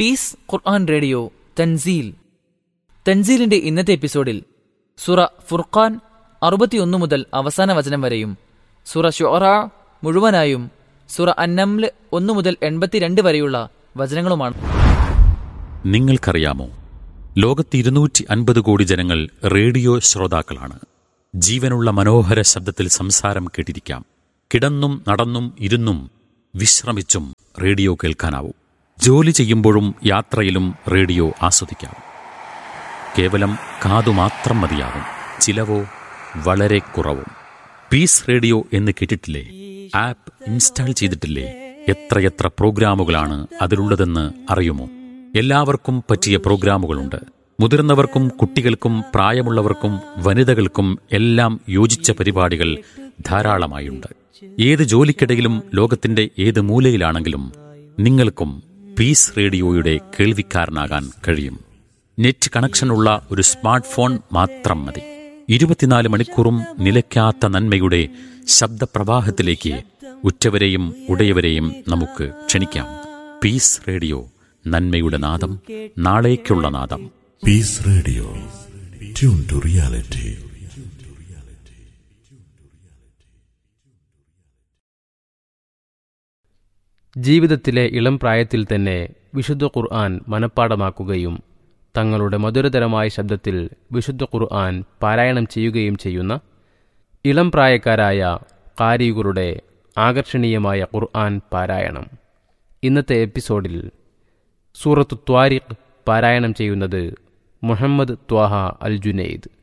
Piece ഖുർആൻ radio തൻസീൽ തൻസീലിന്റെ ഇന്നത്തെ എപ്പിസോഡിൽ സുറ ഫുർഖാൻ അറുപത്തിയൊന്ന് മുതൽ അവസാന വചനം വരെയും സുറ ഷുറ മുഴുവനായും സുറ അന്നംല് ഒന്ന് മുതൽ എൺപത്തിരണ്ട് വരെയുള്ള വചനങ്ങളുമാണ് നിങ്ങൾക്കറിയാമോ ലോകത്ത് ഇരുന്നൂറ്റി അൻപത് കോടി ജനങ്ങൾ റേഡിയോ ശ്രോതാക്കളാണ് ജീവനുള്ള മനോഹര ശബ്ദത്തിൽ സംസാരം കേട്ടിരിക്കാം കിടന്നും നടന്നും ഇരുന്നും വിശ്രമിച്ചും റേഡിയോ കേൾക്കാനാവും ജോലി ചെയ്യുമ്പോഴും യാത്രയിലും റേഡിയോ ആസ്വദിക്കാം കേവലം കാതുമാത്രം മതിയാവും ചിലവോ വളരെ കുറവും പീസ് റേഡിയോ എന്ന് കേട്ടിട്ടില്ലേ ആപ്പ് ഇൻസ്റ്റാൾ ചെയ്തിട്ടില്ലേ എത്രയെത്ര പ്രോഗ്രാമുകളാണ് അതിലുള്ളതെന്ന് അറിയുമോ എല്ലാവർക്കും പറ്റിയ പ്രോഗ്രാമുകളുണ്ട് മുതിർന്നവർക്കും കുട്ടികൾക്കും പ്രായമുള്ളവർക്കും വനിതകൾക്കും എല്ലാം യോജിച്ച പരിപാടികൾ ധാരാളമായുണ്ട് ഏത് ജോലിക്കിടയിലും ലോകത്തിന്റെ ഏത് മൂലയിലാണെങ്കിലും നിങ്ങൾക്കും പീസ് റേഡിയോയുടെ കേൾവിക്കാരനാകാൻ കഴിയും നെറ്റ് കണക്ഷനുള്ള ഒരു സ്മാർട്ട് ഫോൺ മാത്രം മതി ഇരുപത്തിനാല് മണിക്കൂറും നിലയ്ക്കാത്ത നന്മയുടെ ശബ്ദപ്രവാഹത്തിലേക്ക് ഉറ്റവരെയും ഉടയവരെയും നമുക്ക് ക്ഷണിക്കാം പീസ് റേഡിയോ നന്മയുടെ നാദം നാളേക്കുള്ള നാദം Peace Radio. Tune to reality. ജീവിതത്തിലെ ഇളം പ്രായത്തിൽ തന്നെ വിശുദ്ധ ഖുർആൻ മനഃപ്പാടമാക്കുകയും തങ്ങളുടെ മധുരതരമായ ശബ്ദത്തിൽ വിശുദ്ധ ഖുർആൻ പാരായണം ചെയ്യുകയും ചെയ്യുന്ന ഇളം പ്രായക്കാരായ കാരികളുടെ ആകർഷണീയമായ ഖുർആൻ പാരായണം ഇന്നത്തെ എപ്പിസോഡിൽ സൂറത്തു ത്വാരിഖ് പാരായണം ചെയ്യുന്നത് മുഹമ്മദ് ത്വാഹ അൽ ജുനൈദ്